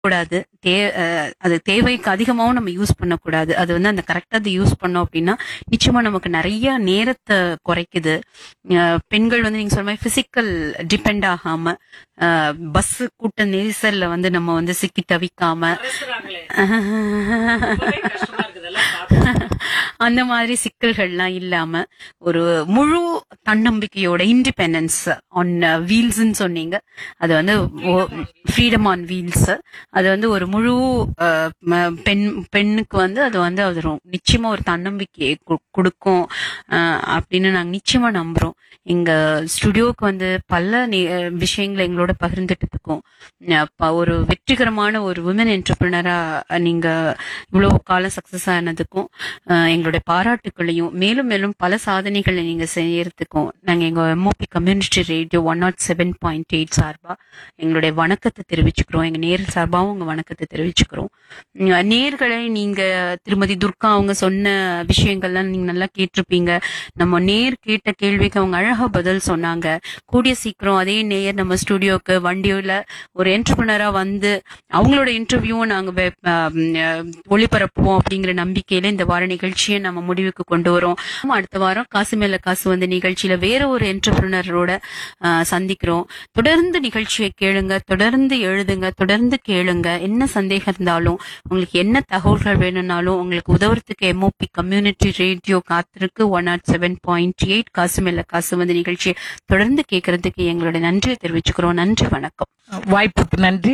கூடாது தே அஹ் அது தேவைக்கு அதிகமாகவும் நம்ம யூஸ் பண்ணக்கூடாது அது வந்து அந்த கரெக்டா அது யூஸ் பண்ணோம் அப்படின்னா நிச்சயமா நமக்கு நிறைய நேரத்தை குறைக்குது அஹ் பெண்கள் வந்து நீங்க சொல்ற மாதிரி பிசிக்கல் டிபெண்ட் ஆகாம பஸ் கூட்ட நெரிசல்ல வந்து நம்ம வந்து சிக்கி தவிக்காம அரசுறாங்களே. ரொம்பவே கஷ்டமா இருக்குது எல்லாம் பார்க்க. அந்த மாதிரி சிக்கல்கள்லாம் இல்லாம ஒரு முழு தன்னம்பிக்கையோட இண்டிபெண்டன்ஸ் ஆன் வீல்ஸ்ன்னு சொன்னீங்க அது வந்து ஃப்ரீடம் ஆன் வீல்ஸ் அது வந்து ஒரு முழு அஹ், ம- பெண் பெண்ணுக்கு வந்து அது வந்து அது ரொ- நிச்சயமா ஒரு தன்னம்பிக்கையை கு- கொடுக்கும் அஹ், அப்படின்னு நாங்க நிச்சயமா நம்புறோம் எங்க ஸ்டுடியோக்கு வந்து பல நி- அஹ், விஷயங்களை எங்களோட பகிர்ந்துட்டதுக்கும் அஹ், ப- ஒரு வெற்றிகரமான ஒரு உமன் என்டர்பிரினரா நீங்க இவ்வளவு காலம் சக்சஸ் ஆனதுக்கும் அஹ், எங்களுடைய பாராட்டுகளையும் மேலும் மேலும் பல சாதனைகளை நீங்க செய்யறதுக்கும் நாங்க எங்க MOP community radio one nought seven point eight சார்பா எங்களுடைய வணக்கத்தை தெரிவிச்சுக்கிறோம் எங்க நேரில் சார்பாகவும் உங்க வணக்கத்தை தெரிவிச்சுக்கிறோம் உம், நேர்களை நீங்க திருமதி துர்கா அவங்க சொன்ன விஷயங்கள்லாம் நீங்க நல்லா கேட்டிருப்பீங்க நம்ம நேர் கேட்ட கேள்விக்கு அவங்க அழகா பதில் சொன்னாங்க கூடிய சீக்கிரம் அதே நேயர் நம்ம ஸ்டுடியோக்கு வண்டியில ஒரு என்டர்பிரினரா வந்து அவங்களோட இன்டர்வியூவும் நாங்க வெ- ஆம், அஹ், ஒளிபரப்புவோம் அப்படிங்கிற நம்பிக்கையில இந்த வார நிகழ்ச்சியை நம்ம முடிவுக்கு கொண்டு வரோம் ஆமா, அடுத்த வாரம் காசு மேல காசு வந்து நிகழ்ச்சியில வேற ஒரு என்டர்பிரினரோட சந்திக்கிறோம் தொடர்ந்து நிகழ்ச்சியை கேளுங்க தொடர்ந்து எழுதுங்க தொடர்ந்து கேளுங்க என்ன சந்தேகம் இருந்தாலும் உங்களுக்கு என்ன தகவல்கள் வேணும்னாலும் உங்களுக்கு உதவுறதுக்கு எம்ஓபி கம்யூனிட்டி ரேடியோ காத்திருக்கு one nought seven point eight காசு மேல காசு வந்து நிகழ்ச்சியை தொடர்ந்து கேட்கறதுக்கு எங்களுடைய நன்றியை தெரிவிச்சுக்கிறோம் நன்றி வணக்கம் வாய்ப்புக்கு நன்றி